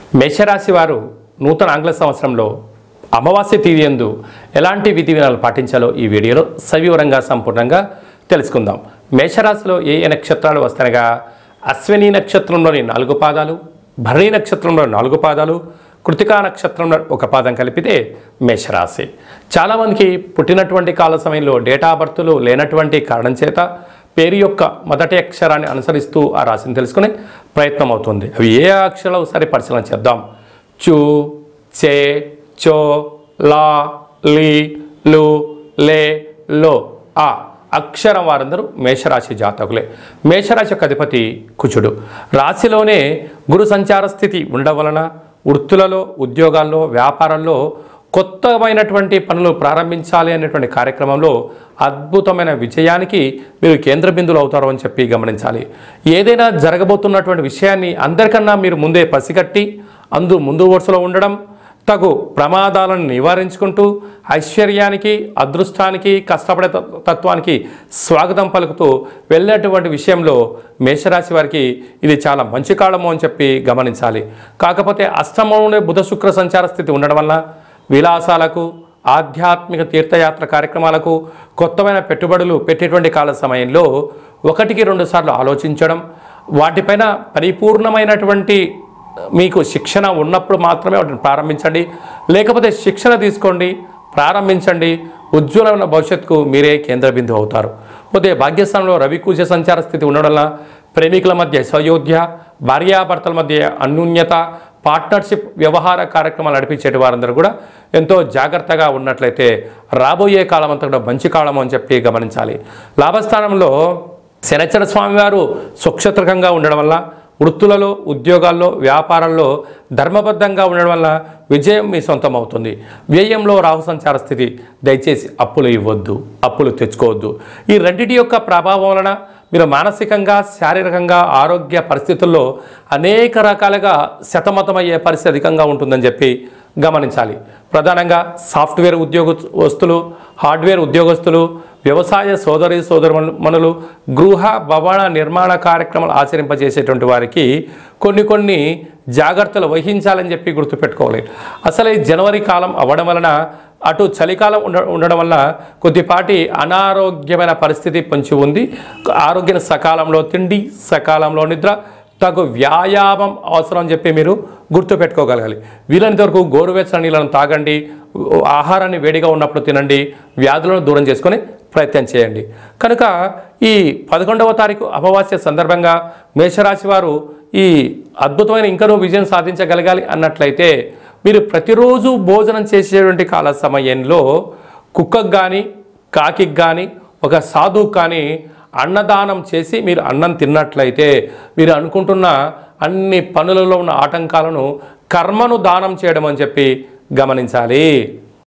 మేషరాశి వారు నూతన ఆంగ్ల సంవత్సరంలో అమావాస్య తీరి యందు ఎలాంటి విధి విధానాలు పాటించాలో ఈ వీడియోలో సవివరంగా సంపూర్ణంగా తెలుసుకుందాం మేషరాశిలో ఏ ఏ నక్షత్రాలు వస్తాయనగా అశ్విని నక్షత్రంలోని నాలుగు పాదాలు భరణి నక్షత్రంలో నాలుగు పాదాలు కృతికా నక్షత్రంలో ఒక పాదం కలిపితే మేషరాశి చాలామందికి పుట్టినటువంటి కాల సమయంలో డేటా బర్త్లు లేనటువంటి కారణం చేత పేరు యొక్క మొదటి అక్షరాన్ని అనుసరిస్తూ ఆ రాశిని తెలుసుకునే ప్రయత్నం అవుతుంది అవి ఏ అక్షరాలు ఒకసారి పరిశీలన చేద్దాం చు చే చో లా లి లు లే లో ఆ అక్షరం వారందరూ మేషరాశి జాతకులే మేషరాశి యొక్క అధిపతి కుచుడు రాశిలోనే గురు సంచార స్థితి ఉండడం వలన వృత్తులలో ఉద్యోగాల్లో వ్యాపారాల్లో కొత్తమైనటువంటి పనులు ప్రారంభించాలి అనేటువంటి కార్యక్రమంలో అద్భుతమైన విజయానికి మీరు కేంద్ర బిందులు అవుతారు అని చెప్పి గమనించాలి ఏదైనా జరగబోతున్నటువంటి విషయాన్ని అందరికన్నా మీరు ముందే పసిగట్టి అందు ముందు వరుసలో ఉండడం తగు ప్రమాదాలను నివారించుకుంటూ ఐశ్వర్యానికి అదృష్టానికి కష్టపడే తత్వ- తత్వానికి స్వాగతం పలుకుతూ వెళ్ళేటువంటి విషయంలో మేషరాశి వారికి ఇది చాలా మంచి కాలము అని చెప్పి గమనించాలి కాకపోతే అష్టమంలోనే బుధ శుక్ర సంచార స్థితి ఉండడం వల్ల విలాసాలకు ఆధ్యాత్మిక తీర్థయాత్ర కార్యక్రమాలకు కొత్తమైన పెట్టుబడులు పెట్టేటువంటి కాల సమయంలో ఒకటికి రెండు సార్లు ఆలోచించడం వాటిపైన పరిపూర్ణమైనటువంటి మీకు శిక్షణ ఉన్నప్పుడు మాత్రమే వాటిని ప్రారంభించండి లేకపోతే శిక్షణ తీసుకోండి ప్రారంభించండి ఉజ్వలమైన భవిష్యత్తుకు మీరే కేంద్ర బిందువు అవుతారు పోతే భాగ్యస్థానంలో రవి కూజ సంచార స్థితి ఉండడం వల్ల ప్రేమికుల మధ్య సయోధ్య భార్యాభర్తల మధ్య అన్యూన్యత పార్ట్నర్షిప్ వ్యవహార కార్యక్రమాలు నడిపించేటి వారందరూ కూడా ఎంతో జాగ్రత్తగా ఉన్నట్లయితే రాబోయే కాలం అంతా కూడా మంచి కాలం అని చెప్పి గమనించాలి లాభస్థానంలో శనచర స్వామి వారు సుక్షత్రకంగా ఉండడం వల్ల వృత్తులలో ఉద్యోగాల్లో వ్యాపారాల్లో ధర్మబద్ధంగా ఉండడం వల్ల విజయం మీ సొంతం అవుతుంది వ్యయంలో రాహు సంచార స్థితి దయచేసి అప్పులు ఇవ్వద్దు అప్పులు తెచ్చుకోవద్దు ఈ రెండిటి యొక్క ప్రభావం వలన మీరు మానసికంగా శారీరకంగా ఆరోగ్య పరిస్థితుల్లో అనేక రకాలుగా శతమతమయ్యే పరిస్థితి అధికంగా ఉంటుందని చెప్పి గమనించాలి ప్రధానంగా సాఫ్ట్వేర్ ఉద్యోగస్తులు హార్డ్వేర్ ఉద్యోగస్తులు వ్యవసాయ సోదరి సోదరుమణులు గృహ భవన నిర్మాణ కార్యక్రమాలు ఆచరింపజేసేటువంటి వారికి కొన్ని కొన్ని జాగ్రత్తలు వహించాలని చెప్పి గుర్తుపెట్టుకోవాలి అసలు ఈ జనవరి కాలం అవ్వడం వలన అటు చలికాలం ఉండ ఉండడం వల్ల కొద్దిపాటి అనారోగ్యమైన పరిస్థితి పొంచి ఉంది ఆరోగ్యం సకాలంలో తిండి సకాలంలో నిద్ర తగు వ్యాయామం అవసరం అని చెప్పి మీరు గుర్తుపెట్టుకోగలగాలి వీలైనంత వరకు గోరువెచ్చని నీళ్ళను తాగండి ఆహారాన్ని వేడిగా ఉన్నప్పుడు తినండి వ్యాధులను దూరం చేసుకొని ప్రయత్నం చేయండి కనుక ఈ పదకొండవ తారీఖు అమావాస్య సందర్భంగా మేషరాశి వారు ఈ అద్భుతమైన ఇంకనూ విజయం సాధించగలగాలి అన్నట్లయితే మీరు ప్రతిరోజు భోజనం చేసేటువంటి కాల సమయంలో కుక్కకు కానీ కాకికి కానీ ఒక సాధువుకు కానీ అన్నదానం చేసి మీరు అన్నం తిన్నట్లయితే మీరు అనుకుంటున్న అన్ని పనులలో ఉన్న ఆటంకాలను కర్మను దానం చేయడం అని చెప్పి గమనించాలి